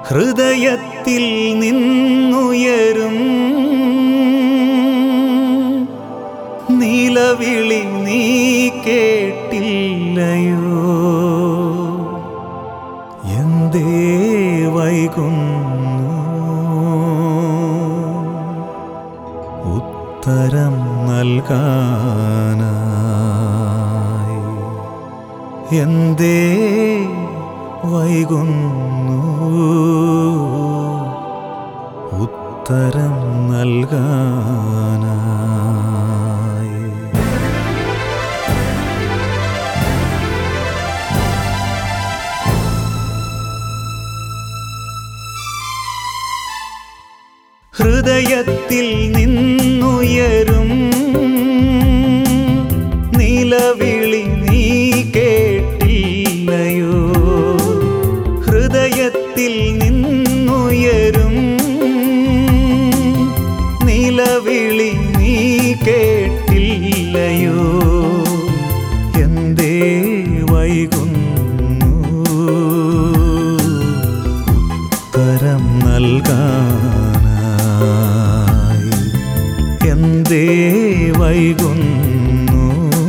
ഹൃദയത്തിൽ നിന്നുയരും നിലവിളി നീ കേട്ടില്ലയോ എന്തേ വൈകുന്നു ഉത്തരം നൽകാനായി എന്തേ വൈകുന്നു ഉത്തരം നൽകാനായി ഹൃദയത്തിൽ നിന്നുയരും നിലവിളി നീ കേട്ടില്ലയോ ഹൃദയത്തിൽ നിന്നുയരും നിലവിളി നീ കേട്ടില്ലയോ എന്തേ വൈകുന്നു ഉത്തരം നൽകാനായി എന്തേ വൈകുന്നു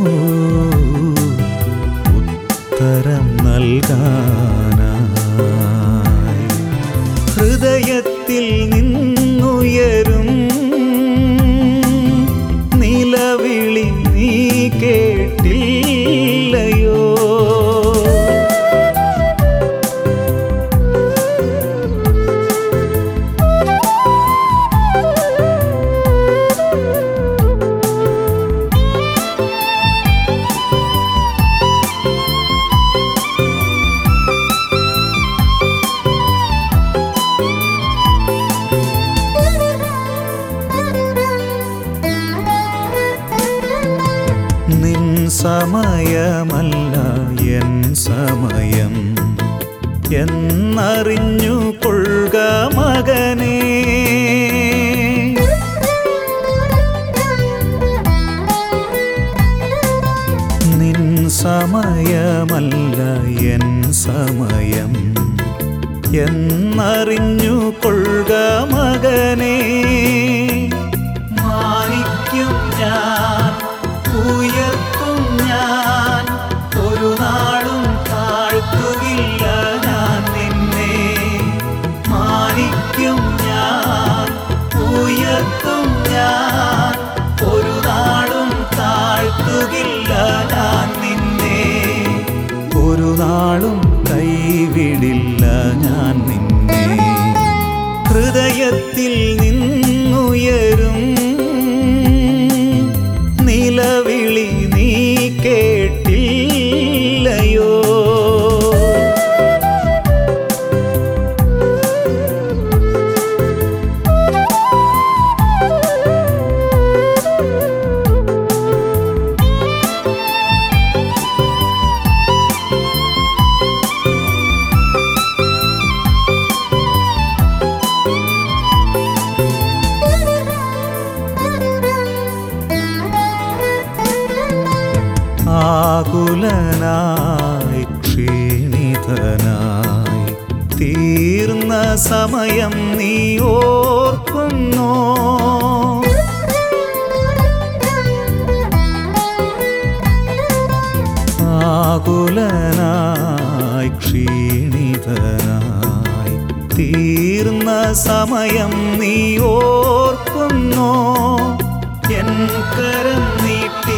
ഉത്തരം നൽകാനായി ഹൃദയത്തിൽ നിന്നുയരും നിലവിളി നീ കേട്ടില്ലയോ നിൻ സമയമല്ല എൻ സമയം എന്നറിഞ്ഞു കൊള്ളുക മകനേ നിൻ സമയമല്ല എൻ സമയം എന്നറിഞ്ഞു കൊള്ളുക മകനേ മാനിക്കും ഞാൻ ഉയർത്തും ഞാൻ ഒരു നാളും താഴ്ത്തുകില്ല ഞാൻ നിന്നെ മാനിക്കും ഞാൻ ഉയർത്തും ഞാൻ ഒരു നാളും താഴ്ത്തുകില്ല ഞാൻ നിന്നെ ഒരു നാളും കൈവിടില്ല ഞാൻ നിന്നെ ഹൃദയത്തിൽ നിന്നുയരും നിലവിളി നീ കേട്ടില്ലയോ ആകുലനായി ക്ഷീണിതനായി തീർന്ന സമയം നീ ഓർക്കുന്നോ ആകുലനായി ക്ഷീണിതനായി തീർന്ന സമയം നീ ഓർക്കുന്നോ എൻ കരം നീട്ടി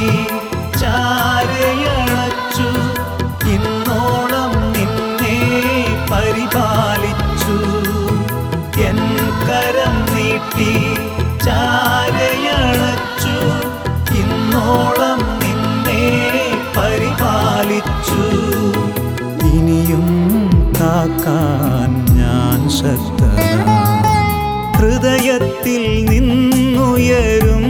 ചാരയണച്ചു ഇന്നോളം നിന്നെ പരിപാലിച്ചു എൻ കരം നീട്ടി ചാരയണച്ചു ഇന്നോളം നിന്നെ പരിപാലിച്ചു ഇനിയും കാക്കാൻ ഞാൻ ശക്തനാ ഹൃദയത്തിൽ നിന്നുയരും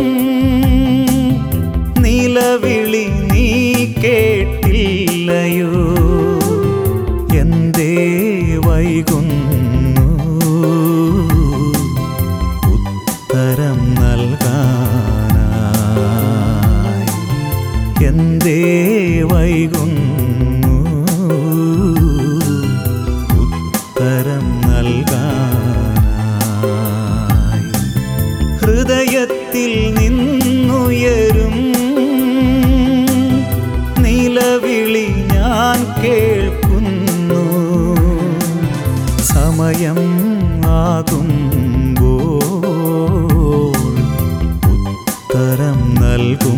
നിലവിളി നീ കേട്ടില്ലയോ എന്തേ വൈകുന്നു ഉത്തരം നൽകാനായി എന്തേ വൈകുന്നു ഉത്തരം നൽകാനായി കേൾക്കുന്നു സമയം ആകുമ്പോൾ ഉത്തരം നൽകും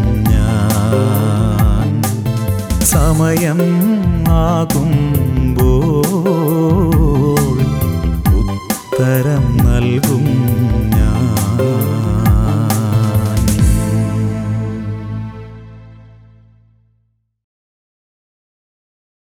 ഞാൻ സമയം ആകുമ്പോൾ ഉത്തരം